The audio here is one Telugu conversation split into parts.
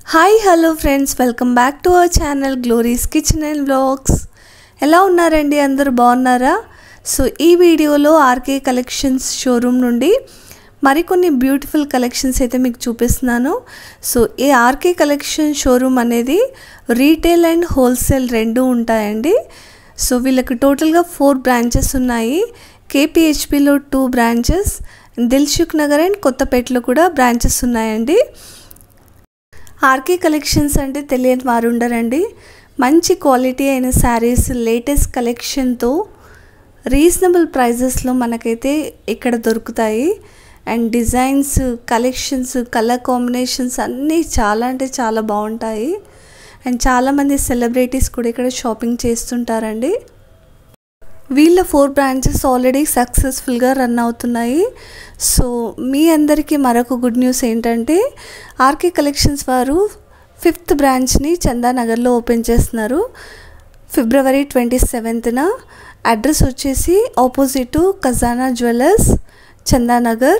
hi hello friends welcome back to our channel Glory's kitchen and blogs ఎలా ఉన్నారండి అందరూ బాగున్నారా సో ఈ వీడియోలో ఆర్కే కలెక్షన్స్ షోరూమ్ నుండి మరికొన్ని బ్యూటిఫుల్ కలెక్షన్స్ అయితే మీకు చూపిస్తున్నాను సో ఈ ఆర్కే కలెక్షన్ షోరూమ్ అనేది రీటైల్ అండ్ హోల్సేల్ రెండు ఉంటాయండి సో వీళ్ళకి టోటల్గా ఫోర్ బ్రాంచెస్ ఉన్నాయి కేపీహెచ్పిలో two branches Dilsukh Nagar and కొత్తపేటలో కూడా బ్రాంచెస్ ఉన్నాయండి ఆర్కే కలెక్షన్స్ అంటే తెలియని వారు ఉండరండి మంచి క్వాలిటీ అయిన శారీస్ లేటెస్ట్ కలెక్షన్తో రీజనబుల్ ప్రైజెస్లో మనకైతే ఇక్కడ దొరుకుతాయి and designs collections colour combinations అన్నీ చాలా అంటే చాలా బాగుంటాయి అండ్ చాలామంది సెలబ్రిటీస్ కూడా ఇక్కడ షాపింగ్ చేస్తుంటారండి వీళ్ళ ఫోర్ బ్రాంచెస్ ఆల్రెడీ సక్సెస్ఫుల్గా రన్ అవుతున్నాయి సో మీ అందరికీ మరొక గుడ్ న్యూస్ ఏంటంటే ఆర్కే కలెక్షన్స్ వారు ఫిఫ్త్ బ్రాంచ్ని చందానగర్లో ఓపెన్ చేస్తున్నారు ఫిబ్రవరి ట్వంటీ సెవెంత్న అడ్రస్ వచ్చేసి opposite Khazana jewellers Chandanagar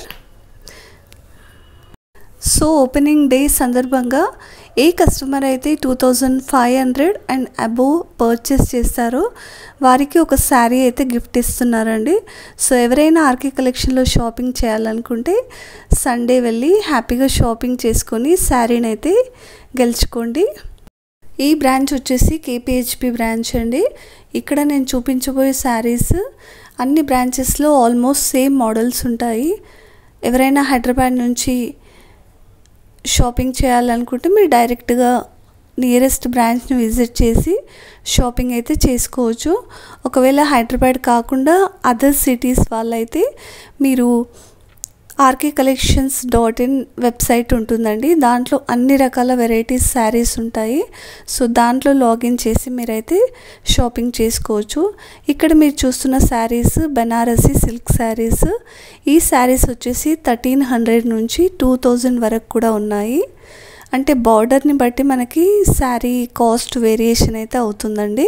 so opening day సందర్భంగా ఏ కస్టమర్ అయితే two thousand five hundred and above purchase చేస్తారో వారికి ఒక శారీ అయితే గిఫ్ట్ ఇస్తున్నారండి సో ఎవరైనా ఆర్కే కలెక్షన్లో షాపింగ్ చేయాలనుకుంటే సండే వెళ్ళి హ్యాపీగా షాపింగ్ చేసుకొని శారీని అయితే గెలుచుకోండి ఈ బ్రాంచ్ వచ్చేసి కేపీహెచ్పి బ్రాంచ్ అండి ఇక్కడ నేను చూపించబోయే శారీస్ అన్ని బ్రాంచెస్లో ఆల్మోస్ట్ సేమ్ మోడల్స్ ఉంటాయి ఎవరైనా హైదరాబాద్ నుంచి షాపింగ్ చేయాలనుకుంటే మీరు డైరెక్ట్గా నియరెస్ట్ బ్రాంచ్ని విజిట్ చేసి షాపింగ్ అయితే చేసుకోవచ్చు ఒకవేళ హైదరాబాద్ కాకుండా అదర్ సిటీస్ వాళ్ళైతే మీరు RK collections dot in website ఉంటుందండి దాంట్లో అన్ని రకాల వెరైటీస్ శారీస్ ఉంటాయి సో దాంట్లో లాగిన్ చేసి మీరైతే షాపింగ్ చేసుకోవచ్చు ఇక్కడ మీరు చూస్తున్న శారీస్ బెనారసీ సిల్క్ శారీస్ ఈ శారీస్ వచ్చేసి థర్టీన్ హండ్రెడ్ నుంచి టూ థౌజండ్ వరకు కూడా ఉన్నాయి అంటే బార్డర్ని బట్టి మనకి శారీ కాస్ట్ వేరియేషన్ అయితే అవుతుందండి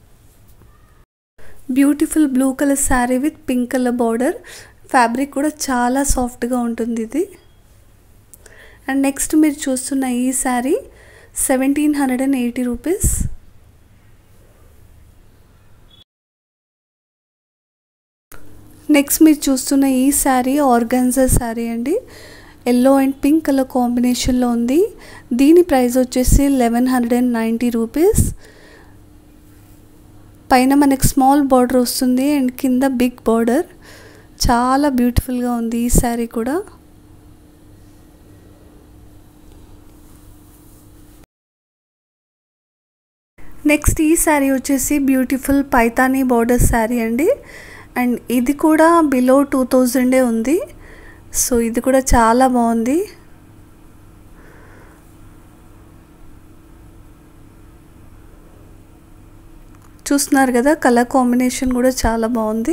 beautiful blue colour sari with pink colour border fabric కూడా చాలా సాఫ్ట్గా ఉంటుంది ఇది అండ్ నెక్స్ట్ మీరు చూస్తున్న ఈ sari seventeen hundred and eighty rupees next మీరు చూస్తున్న ఈ శారీ ఆర్గాన్జా శారీ అండి ఎల్లో అండ్ పింక్ కలర్ కాంబినేషన్లో ఉంది దీని ప్రైస్ వచ్చేసి eleven hundred and ninety rupees పైన మనకి స్మాల్ బార్డర్ వస్తుంది అండ్ కింద బిగ్ బార్డర్ చాలా బ్యూటిఫుల్గా ఉంది ఈ శారీ కూడా నెక్స్ట్ ఈ శారీ వచ్చేసి బ్యూటిఫుల్ పైతానీ బార్డర్ శారీ అండి అండ్ ఇది కూడా బిలో టూ థౌజండే ఉంది సో ఇది కూడా చాలా బాగుంది చూస్తున్నారు కదా కలర్ కాంబినేషన్ కూడా చాలా బాగుంది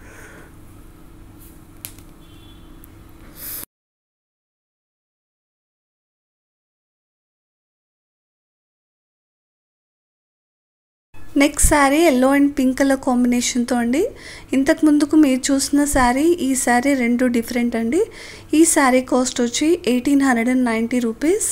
next sari yellow and pink colour కాంబినేషన్తో అండి ఇంతకు ముందుకు మీరు చూసిన శారీ ఈ శారీ రెండు డిఫరెంట్ అండి ఈ శారీ కాస్ట్ వచ్చి eighteen hundred and ninety rupees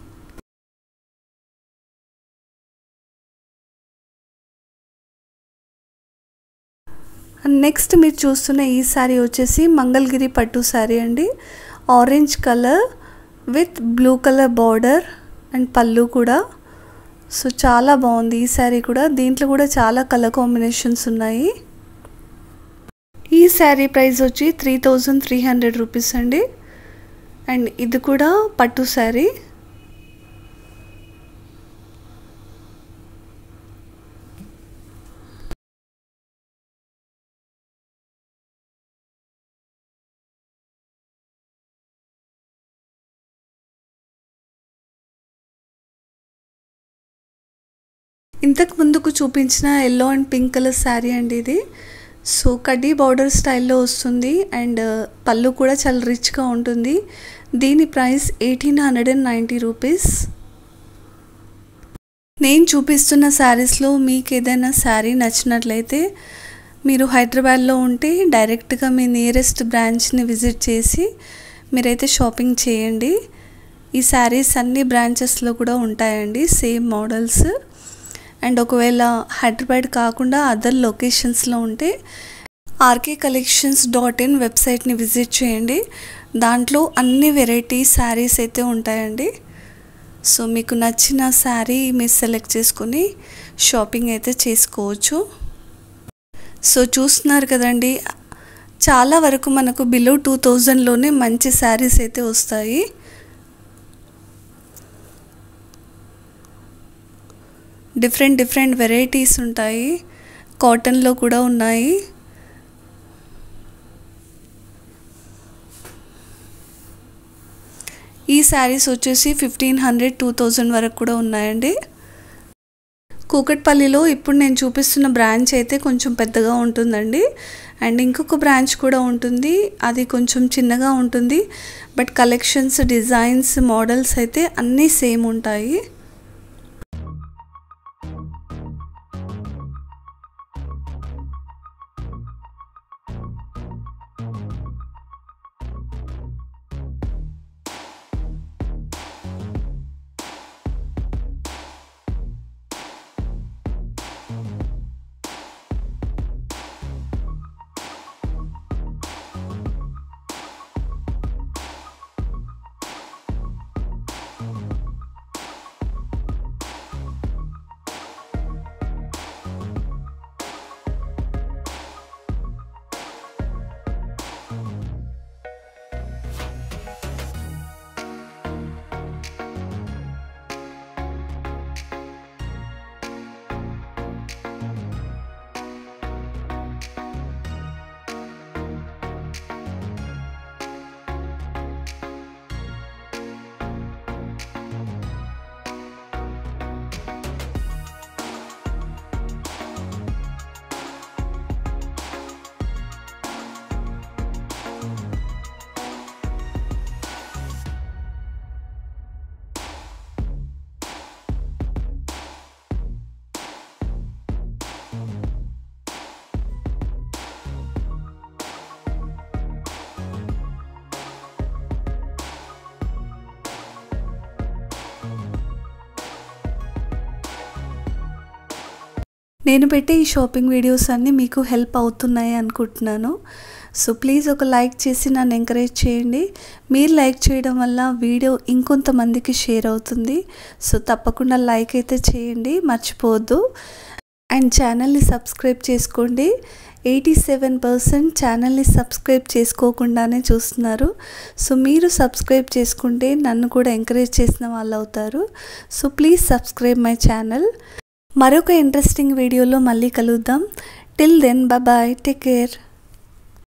next మీరు చూస్తున్న ఈ శారీ వచ్చేసి మంగళగిరి పట్టు శారీ అండి orange colour with blue colour border and పళ్ళు కూడా సో చాలా బాగుంది ఈ శారీ కూడా దీంట్లో కూడా చాలా కలర్ కాంబినేషన్స్ ఉన్నాయి ఈ శారీ ప్రైస్ వచ్చి three thousand three hundred rupees అండి అండ్ ఇది కూడా పట్టు శారీ ఇంతకు ముందుకు చూపించిన yellow and pink colour sari అండి ఇది సో కడ్డీ బార్డర్ స్టైల్లో వస్తుంది అండ్ పళ్ళు కూడా చాలా రిచ్గా ఉంటుంది దీని price eighteen hundred and ninety rupees నేను చూపిస్తున్న శారీస్లో మీకు ఏదైనా శారీ నచ్చినట్లయితే మీరు హైదరాబాద్లో ఉంటే డైరెక్ట్గా మీ నియరెస్ట్ బ్రాంచ్ని విజిట్ చేసి మీరైతే షాపింగ్ చేయండి ఈ శారీస్ అన్ని బ్రాంచెస్లో కూడా ఉంటాయండి సేమ్ మోడల్స్ అండ్ ఒకవేళ హైదరాబాద్ కాకుండా అదర్ లొకేషన్స్లో ఉంటే ఆర్కే కలెక్షన్స్ డాట్ ఇన్ వెబ్సైట్ని విజిట్ చేయండి దాంట్లో అన్ని వెరైటీ శారీస్ అయితే ఉంటాయండి సో మీకు నచ్చిన శారీ మీరు సెలెక్ట్ చేసుకుని షాపింగ్ అయితే చేసుకోవచ్చు సో చూస్తున్నారు కదండి చాలా వరకు మనకు బిలో టూ థౌజండ్లోనే మంచి శారీస్ అయితే వస్తాయి డిఫరెంట్ డిఫరెంట్ వెరైటీస్ ఉంటాయి కాటన్లో కూడా ఉన్నాయి ఈ శారీస్ వచ్చేసి ఫిఫ్టీన్ హండ్రెడ్ టూ థౌజండ్ వరకు కూడా ఉన్నాయండి కూకట్పల్లిలో ఇప్పుడు నేను చూపిస్తున్న బ్రాంచ్ అయితే కొంచెం పెద్దగా ఉంటుందండి అండ్ ఇంకొక బ్రాంచ్ కూడా ఉంటుంది అది కొంచెం చిన్నగా ఉంటుంది బట్ కలెక్షన్స్ డిజైన్స్ మోడల్స్ అయితే అన్నీ సేమ్ ఉంటాయి నేను పెట్టే ఈ షాపింగ్ వీడియోస్ అన్నీ మీకు హెల్ప్ అవుతున్నాయి అనుకుంటున్నాను సో ప్లీజ్ ఒక లైక్ చేసి నన్ను ఎంకరేజ్ చేయండి మీరు లైక్ చేయడం వల్ల వీడియో ఇంకొంతమందికి షేర్ అవుతుంది సో తప్పకుండా లైక్ అయితే చేయండి మర్చిపోవద్దు అండ్ ఛానల్ని సబ్స్క్రైబ్ చేసుకోండి ఎయిటీ సెవెన్ పర్సెంట్ ఛానల్ని సబ్స్క్రైబ్ చేసుకోకుండానే చూస్తున్నారు సో మీరు సబ్స్క్రైబ్ చేసుకుంటే నన్ను కూడా ఎంకరేజ్ చేసిన వాళ్ళు అవుతారు so please subscribe my channel మరొక ఇంట్రెస్టింగ్ వీడియోలో మళ్ళీ కలుద్దాం till then bye take care